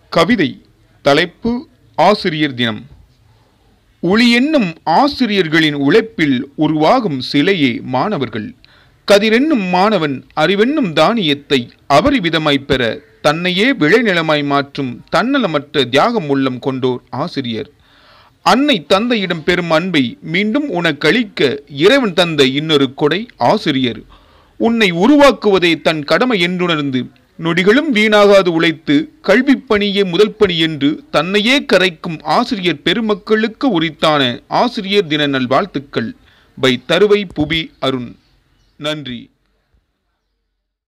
கவிதை தலைப்பு ஆசிரியர் தினம் ஒளி என்னும் ஆசிரியர்களின் உழைப்பில் உருவாகும் சிலையே மாணவர்கள் கதிரென்னும் மாணவன் அறிவென்னும் தானியத்தை அபரிவிதமாய் பெற தன்னையே விளைநிலமாய் மாற்றும் தன்னலமற்ற தியாகம் உள்ளம் கொண்டோர் ஆசிரியர் அன்னை தந்தையிடம் பெறும் அன்பை மீண்டும் உனக்களிக்க இறைவன் தந்த இன்னொரு கொடை ஆசிரியர் உன்னை உருவாக்குவதே தன் கடமை என்றுணர்ந்து நொடிகளும் வீணாகாது உழைத்து கல்விப் பணியே முதல் பணி என்று தன்னையே கரைக்கும் ஆசிரியர் பெருமக்களுக்கு உரித்தான ஆசிரியர் தின நல்வாழ்த்துக்கள் பை தருவை புபி அருண் நன்றி